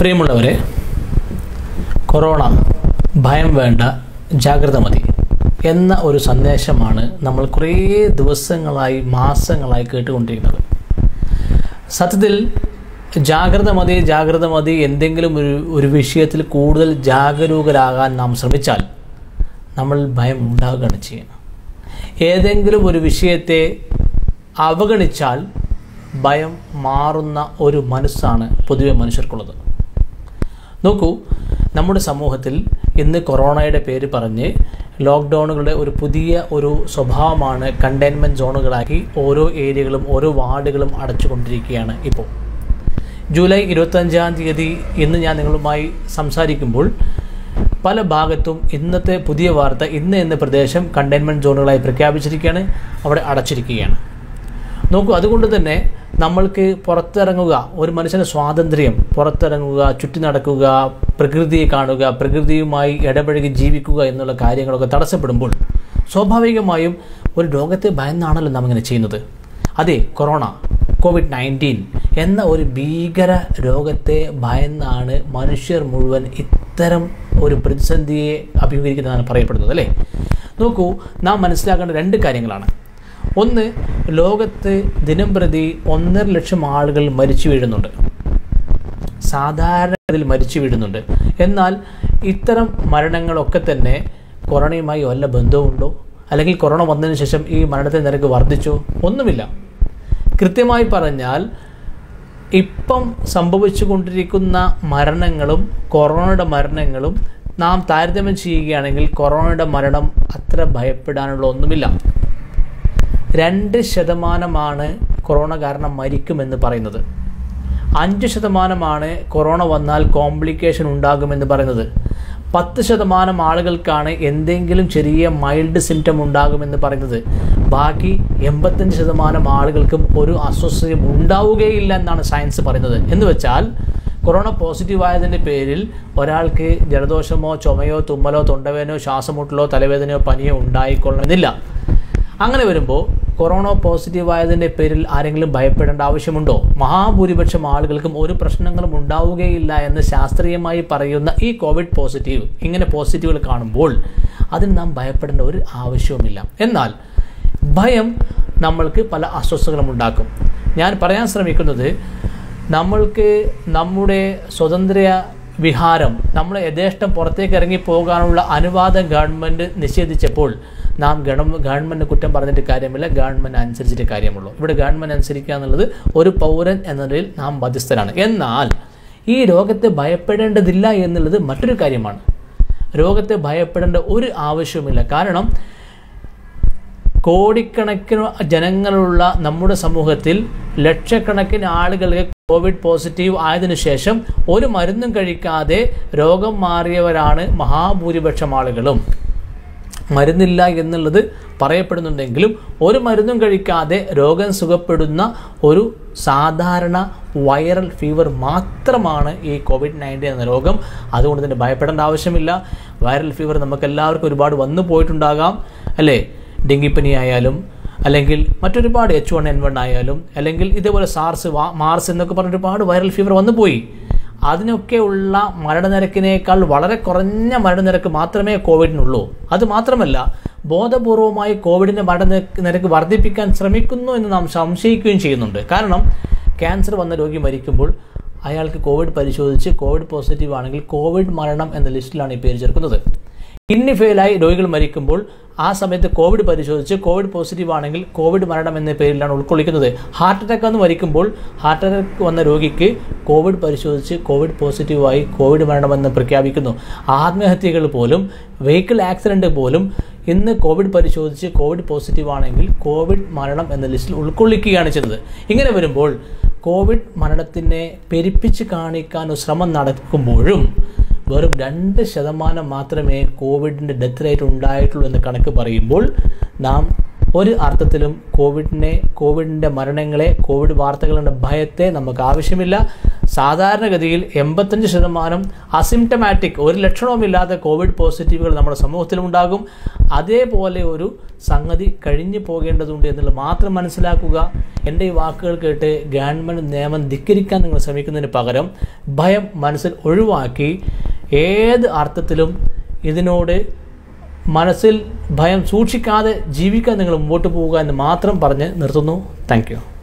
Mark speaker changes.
Speaker 1: പ്രിയമുള്ളവരെ കൊറോണ ഭയം വേണ്ട ജാഗ്രത മതി എന്ന ഒരു സന്ദേശമാണ് നമ്മൾ കുറേ ദിവസങ്ങളായി മാസങ്ങളായി കേട്ടുകൊണ്ടിരിക്കുന്നത് സത്യത്തിൽ ജാഗ്രത മതി ജാഗ്രത മതി എന്തെങ്കിലും ഒരു ഒരു വിഷയത്തിൽ കൂടുതൽ ജാഗരൂകരാകാൻ നാം ശ്രമിച്ചാൽ നമ്മൾ ഭയം ഉണ്ടാവുകയാണ് ചെയ്യുന്നത് ഏതെങ്കിലും ഒരു വിഷയത്തെ അവഗണിച്ചാൽ ഭയം മാറുന്ന ഒരു മനസ്സാണ് പൊതുവെ മനുഷ്യർക്കുള്ളത് നോക്കൂ നമ്മുടെ സമൂഹത്തിൽ ഇന്ന് കൊറോണയുടെ പേര് പറഞ്ഞ് ലോക്ക്ഡൗണുകളുടെ ഒരു പുതിയ ഒരു സ്വഭാവമാണ് കണ്ടെയ്ൻമെൻറ്റ് സോണുകളാക്കി ഓരോ ഏരിയകളും ഓരോ വാർഡുകളും അടച്ചുകൊണ്ടിരിക്കുകയാണ് ഇപ്പോൾ ജൂലൈ ഇരുപത്തഞ്ചാം തീയതി ഇന്ന് ഞാൻ നിങ്ങളുമായി സംസാരിക്കുമ്പോൾ പല ഭാഗത്തും ഇന്നത്തെ പുതിയ വാർത്ത ഇന്ന് എന്ന പ്രദേശം കണ്ടെയ്ൻമെൻറ്റ് സോണുകളായി പ്രഖ്യാപിച്ചിരിക്കുകയാണ് അവിടെ അടച്ചിരിക്കുകയാണ് നോക്കൂ അതുകൊണ്ട് തന്നെ നമ്മൾക്ക് പുറത്തിറങ്ങുക ഒരു മനുഷ്യൻ്റെ സ്വാതന്ത്ര്യം പുറത്തിറങ്ങുക ചുറ്റി നടക്കുക പ്രകൃതിയെ കാണുക പ്രകൃതിയുമായി ഇടപഴകി ജീവിക്കുക എന്നുള്ള കാര്യങ്ങളൊക്കെ തടസ്സപ്പെടുമ്പോൾ സ്വാഭാവികമായും ഒരു രോഗത്തെ ഭയന്നാണല്ലോ നാം ഇങ്ങനെ ചെയ്യുന്നത് അതെ കൊറോണ കോവിഡ് നയൻറ്റീൻ എന്ന ഒരു ഭീകര രോഗത്തെ ഭയന്നാണ് മനുഷ്യർ മുഴുവൻ ഇത്തരം ഒരു പ്രതിസന്ധിയെ അഭിമുഖീകരിക്കുന്നതാണ് പറയപ്പെടുന്നത് അല്ലേ നോക്കൂ നാം മനസ്സിലാക്കേണ്ട രണ്ട് കാര്യങ്ങളാണ് ഒന്ന് ലോകത്ത് ദിനം പ്രതി ഒന്നര ലക്ഷം ആളുകൾ മരിച്ചു വീഴുന്നുണ്ട് സാധാരണഗതിയിൽ മരിച്ചു വീഴുന്നുണ്ട് എന്നാൽ ഇത്തരം മരണങ്ങളൊക്കെ തന്നെ കൊറോണയുമായി വല്ല ബന്ധവുമുണ്ടോ അല്ലെങ്കിൽ കൊറോണ വന്നതിന് ശേഷം ഈ മരണത്തിൻ്റെ നിരക്ക് വർദ്ധിച്ചോ ഒന്നുമില്ല കൃത്യമായി പറഞ്ഞാൽ ഇപ്പം സംഭവിച്ചുകൊണ്ടിരിക്കുന്ന മരണങ്ങളും കൊറോണയുടെ മരണങ്ങളും നാം താരതമ്യം ചെയ്യുകയാണെങ്കിൽ കൊറോണയുടെ മരണം അത്ര ഭയപ്പെടാനുള്ള ഒന്നുമില്ല രണ്ട് ശതമാനമാണ് കൊറോണ കാരണം മരിക്കുമെന്ന് പറയുന്നത് അഞ്ച് ശതമാനമാണ് കൊറോണ വന്നാൽ കോംപ്ലിക്കേഷൻ ഉണ്ടാകുമെന്ന് പറയുന്നത് പത്ത് ശതമാനം ആളുകൾക്കാണ് എന്തെങ്കിലും ചെറിയ മൈൽഡ് സിംറ്റം ഉണ്ടാകുമെന്ന് പറയുന്നത് ബാക്കി എൺപത്തഞ്ച് ശതമാനം ആളുകൾക്കും ഒരു അസ്വസ്ഥതയും ഉണ്ടാവുകയില്ല എന്നാണ് സയൻസ് പറയുന്നത് എന്ന് വെച്ചാൽ കൊറോണ പോസിറ്റീവ് ആയതിൻ്റെ പേരിൽ ഒരാൾക്ക് ജലദോഷമോ ചുമയോ തുമ്മലോ തൊണ്ടവേനോ ശ്വാസമുട്ടലോ തലവേദനയോ പനിയോ ഉണ്ടായിക്കൊള്ളണമെന്നില്ല അങ്ങനെ വരുമ്പോൾ കൊറോണ പോസിറ്റീവ് ആയതിൻ്റെ പേരിൽ ആരെങ്കിലും ഭയപ്പെടേണ്ട ആവശ്യമുണ്ടോ മഹാഭൂരിപക്ഷം ആളുകൾക്കും ഒരു പ്രശ്നങ്ങളും ഉണ്ടാവുകയില്ല എന്ന് ശാസ്ത്രീയമായി പറയുന്ന ഈ കോവിഡ് പോസിറ്റീവ് ഇങ്ങനെ പോസിറ്റീവുകൾ കാണുമ്പോൾ അതിന് നാം ഭയപ്പെടേണ്ട ഒരു ആവശ്യവുമില്ല എന്നാൽ ഭയം നമ്മൾക്ക് പല അസ്വസ്ഥതകളും ഉണ്ടാക്കും ഞാൻ പറയാൻ ശ്രമിക്കുന്നത് നമ്മൾക്ക് നമ്മുടെ സ്വതന്ത്ര വിഹാരം നമ്മൾ യഥേഷ്ടം പുറത്തേക്ക് ഇറങ്ങി പോകാനുള്ള അനുവാദം ഗവൺമെൻറ് നിഷേധിച്ചപ്പോൾ നാം ഗവൺമെൻറ് ഗവൺമെൻറ് കുറ്റം പറഞ്ഞിട്ട് കാര്യമില്ല ഗവൺമെൻറ് അനുസരിച്ചിട്ട് കാര്യമുള്ളൂ ഇവിടെ ഗവൺമെൻറ് അനുസരിക്കുക എന്നുള്ളത് ഒരു പൗരൻ എന്ന നിലയിൽ നാം ബാധ്യസ്ഥരാണ് എന്നാൽ ഈ രോഗത്തെ ഭയപ്പെടേണ്ടതില്ല എന്നുള്ളത് മറ്റൊരു കാര്യമാണ് രോഗത്തെ ഭയപ്പെടേണ്ട ഒരു ആവശ്യവുമില്ല കാരണം കോടിക്കണക്കിന് ജനങ്ങളുള്ള നമ്മുടെ സമൂഹത്തിൽ ലക്ഷക്കണക്കിന് ആളുകൾക്ക് കോവിഡ് പോസിറ്റീവ് ആയതിനു ശേഷം ഒരു മരുന്നും കഴിക്കാതെ രോഗം മാറിയവരാണ് മഹാഭൂരിപക്ഷം ആളുകളും മരുന്നില്ല എന്നുള്ളത് പറയപ്പെടുന്നുണ്ടെങ്കിലും ഒരു മരുന്നും കഴിക്കാതെ രോഗം സുഖപ്പെടുന്ന ഒരു സാധാരണ വൈറൽ ഫീവർ മാത്രമാണ് ഈ കോവിഡ് നയൻറ്റീൻ എന്ന രോഗം അതുകൊണ്ട് തന്നെ ഭയപ്പെടേണ്ട ആവശ്യമില്ല വൈറൽ ഫീവർ നമുക്ക് എല്ലാവർക്കും ഒരുപാട് വന്നു പോയിട്ടുണ്ടാകാം അല്ലേ ഡെങ്കിപ്പനി ആയാലും അല്ലെങ്കിൽ മറ്റൊരുപാട് എച്ച് വൺ എൻ വൺ ആയാലും അല്ലെങ്കിൽ ഇതേപോലെ സാർസ് വാ മാർസ് എന്നൊക്കെ പറഞ്ഞ ഒരുപാട് വൈറൽ ഫീവർ വന്നു പോയി അതിനൊക്കെ ഉള്ള മരണനിരക്കിനേക്കാൾ വളരെ കുറഞ്ഞ മരണനിരക്ക് മാത്രമേ കോവിഡിനുള്ളൂ അത് മാത്രമല്ല ബോധപൂർവമായി കോവിഡിൻ്റെ മരണനിരക്ക് നിരക്ക് വർദ്ധിപ്പിക്കാൻ ശ്രമിക്കുന്നു എന്ന് നാം സംശയിക്കുകയും ചെയ്യുന്നുണ്ട് കാരണം ക്യാൻസർ വന്ന രോഗി മരിക്കുമ്പോൾ അയാൾക്ക് കോവിഡ് പരിശോധിച്ച് കോവിഡ് പോസിറ്റീവ് ആണെങ്കിൽ കോവിഡ് മരണം എന്ന ലിസ്റ്റിലാണ് ഈ പേര് ചേർക്കുന്നത് കിഡ്നി ഫെയിലായി രോഗികൾ മരിക്കുമ്പോൾ ആ സമയത്ത് കോവിഡ് പരിശോധിച്ച് കോവിഡ് പോസിറ്റീവ് ആണെങ്കിൽ കോവിഡ് മരണം എന്ന പേരിലാണ് ഉൾക്കൊള്ളിക്കുന്നത് ഹാർട്ട് അറ്റാക്ക് വന്ന് മരിക്കുമ്പോൾ ഹാർട്ട് അറ്റാക്ക് വന്ന രോഗിക്ക് കോവിഡ് പരിശോധിച്ച് കോവിഡ് പോസിറ്റീവായി കോവിഡ് മരണമെന്ന് പ്രഖ്യാപിക്കുന്നു ആത്മഹത്യകൾ പോലും വെഹിക്കിൾ ആക്സിഡൻറ്റ് പോലും ഇന്ന് കോവിഡ് പരിശോധിച്ച് കോവിഡ് പോസിറ്റീവ് ആണെങ്കിൽ കോവിഡ് മരണം എന്ന ലിസ്റ്റിൽ ഉൾക്കൊള്ളിക്കുകയാണ് ചെയ്തത് ഇങ്ങനെ വരുമ്പോൾ കോവിഡ് മരണത്തിനെ പെരുപ്പിച്ച് കാണിക്കാൻ ഒരു ശ്രമം നടക്കുമ്പോഴും വെറും രണ്ട് ശതമാനം മാത്രമേ കോവിഡിൻ്റെ ഡെത്ത് റേറ്റ് ഉണ്ടായിട്ടുള്ളൂ എന്ന് കണക്ക് പറയുമ്പോൾ നാം ഒരു അർത്ഥത്തിലും കോവിഡിനെ കോവിഡിൻ്റെ മരണങ്ങളെ കോവിഡ് വാർത്തകളുടെ ഭയത്തെ നമുക്ക് ആവശ്യമില്ല സാധാരണഗതിയിൽ എൺപത്തഞ്ച് ശതമാനം അസിംറ്റമാറ്റിക് ഒരു ലക്ഷണവുമില്ലാത്ത കോവിഡ് പോസിറ്റീവുകൾ നമ്മുടെ സമൂഹത്തിലുണ്ടാകും അതേപോലെ ഒരു സംഗതി കഴിഞ്ഞു പോകേണ്ടതുണ്ട് എന്നുള്ളത് മാത്രം മനസ്സിലാക്കുക എൻ്റെ ഈ വാക്കുകൾ കേട്ട് ഗവൺമെൻറ് നിയമം ധിക്കരിക്കാൻ നിങ്ങൾ ശ്രമിക്കുന്നതിന് പകരം ഭയം മനസ്സിൽ ഒഴിവാക്കി ഏത് അർത്ഥത്തിലും ഇതിനോട് മനസ്സിൽ ഭയം സൂക്ഷിക്കാതെ ജീവിക്കാൻ നിങ്ങൾ മുമ്പോട്ട് പോവുക എന്ന് മാത്രം പറഞ്ഞ് നിർത്തുന്നു താങ്ക്